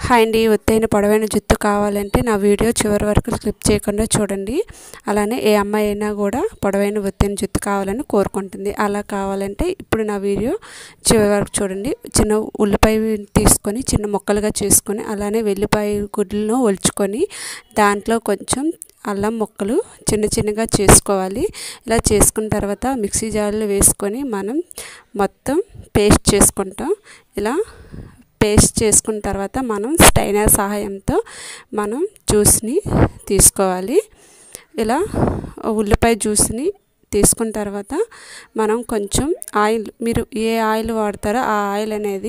hi అండి ఒత్తైన పొడవైన జుత్తు కావాలంటే నా వీడియో చివరి వరకు స్కిప్ చేయకుండా చూడండి అలానే ఏ అమ్మాయి అయినా కూడా పొడవైన ఒత్తైన జుత్తు కావాలని కోరుకుంటుంది అలా కావాలంటే ఇప్పుడు నా వీడియో చివరి వరకు చూడండి చిన్న ఉల్లిపాయ తీసుకొని చిన్న ముక్కలుగా చేసుకొని అలానే వెల్లిపాయ గుడ్లను ఒలుచుకొని దాంట్లో కొంచెం అల్లం ముక్కలు చిన్న చిన్నగా చేసుకోవాలి ఇలా చేసుకున్న తర్వాత మిక్సీ జార్లో వేసుకొని మనం మొత్తం పేస్ట్ చేసుకుంటాం ఇలా పేస్ట్ చేసుకున్న తర్వాత మనం స్టైనర్ సహాయంతో మనం జ్యూస్ని తీసుకోవాలి ఇలా ఉల్లిపాయ జ్యూస్ని తీసుకున్న తర్వాత మనం కొంచెం ఆయిల్ మీరు ఏ ఆయిల్ వాడతారో ఆ ఆయిల్ అనేది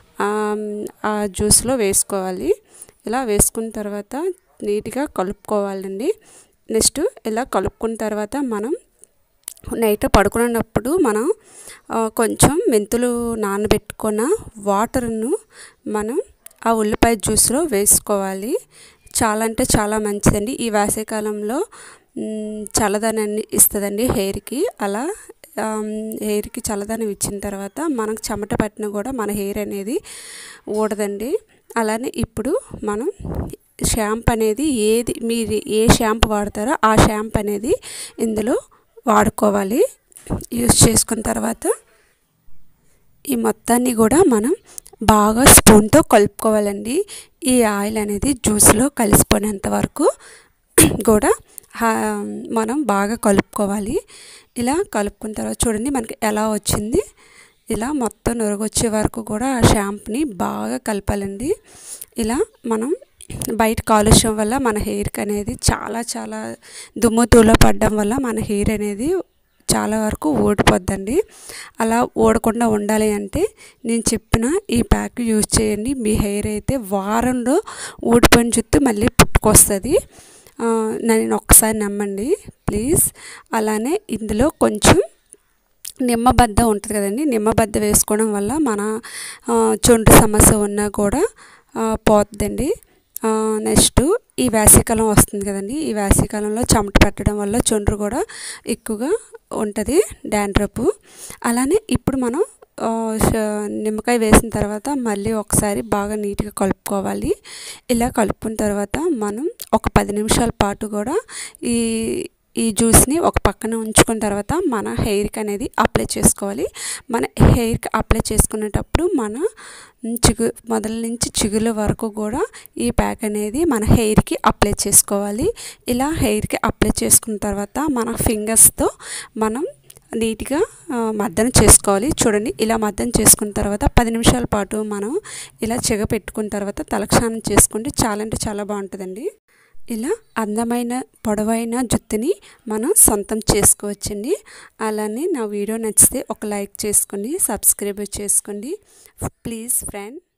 ఆ జ్యూస్లో వేసుకోవాలి ఇలా వేసుకున్న తర్వాత నీట్గా కలుపుకోవాలండి నెక్స్ట్ ఇలా కలుపుకున్న తర్వాత మనం నైట్ పడుకున్నప్పుడు మనం కొంచెం మెంతులు నానబెట్టుకున్న వాటర్ను మనం ఆ ఉల్లిపాయ జ్యూస్లో వేసుకోవాలి చాలా అంటే చాలా మంచిదండి ఈ వేసవికాలంలో చల్లదనాన్ని ఇస్తుందండి హెయిర్కి అలా హెయిర్కి చల్లదనం ఇచ్చిన తర్వాత మనకు చెమట పట్టిన కూడా మన హెయిర్ అనేది ఊడదండి అలానే ఇప్పుడు మనం షాంప్ అనేది ఏది మీరు ఏ షాంపూ వాడతారో ఆ షాంప్ అనేది ఇందులో వాడుకోవాలి యూస్ చేసుకున్న తర్వాత ఈ మొత్తాన్ని కూడా మనం బాగా స్పూన్తో కలుపుకోవాలండి ఈ ఆయిల్ అనేది జ్యూస్లో కలిసిపోయినంత వరకు కూడా మనం బాగా కలుపుకోవాలి ఇలా కలుపుకున్న తర్వాత చూడండి మనకి ఎలా వచ్చింది ఇలా మొత్తం నొరగొచ్చే వరకు కూడా ఆ షాంప్ని బాగా కలపాలండి ఇలా మనం బయట కాలుష్యం వల్ల మన హెయిర్కి అనేది చాలా చాలా దుమ్ము తూల పడడం వల్ల మన హెయిర్ అనేది చాలా వరకు ఊడిపోద్దండి అలా ఊడకుండా ఉండాలి అంటే నేను చెప్పిన ఈ ప్యాక్ యూజ్ చేయండి మీ హెయిర్ అయితే వారంలో ఊడిపోయిన జుట్టు మళ్ళీ పుట్టుకొస్తుంది నేను ఒక్కసారి నమ్మండి ప్లీజ్ అలానే ఇందులో కొంచెం నిమ్మబద్ద ఉంటుంది కదండి నిమ్మబద్ద వేసుకోవడం వల్ల మన చుండ్రు సమస్య ఉన్నా కూడా పోతుందండి నెక్స్ట్ ఈ వేసవికాలం వస్తుంది కదండి ఈ వేసవికాలంలో చెమట పెట్టడం వల్ల చుండ్రు కూడా ఎక్కువగా ఉంటుంది డాండ్రప్ అలానే ఇప్పుడు మనం నిమ్మకాయ వేసిన తర్వాత మళ్ళీ ఒకసారి బాగా నీట్గా కలుపుకోవాలి ఇలా కలుపుకున్న తర్వాత మనం ఒక పది నిమిషాల పాటు కూడా ఈ ఈ జ్యూస్ని ఒక పక్కన ఉంచుకున్న తర్వాత మన హెయిర్కి అనేది అప్లై చేసుకోవాలి మన హెయిర్కి అప్లై చేసుకునేటప్పుడు మన చిగు మొదల నుంచి చిగుల వరకు కూడా ఈ ప్యాక్ అనేది మన హెయిర్కి అప్లై చేసుకోవాలి ఇలా హెయిర్కి అప్లై చేసుకున్న తర్వాత మన ఫింగర్స్తో మనం నీట్గా మద్దన చేసుకోవాలి చూడండి ఇలా మద్దన చేసుకున్న తర్వాత పది నిమిషాల పాటు మనం ఇలా చెగ పెట్టుకున్న తర్వాత తలక్షానం చేసుకుంటే చాలా అంటే చాలా బాగుంటుందండి ఇలా అందమైన పొడవైన జుత్తుని మనం సొంతం చేసుకోవచ్చండి అలానే నా వీడియో నచ్చితే ఒక లైక్ చేసుకోండి సబ్స్క్రైబ్ చేసుకోండి ప్లీజ్ ఫ్రెండ్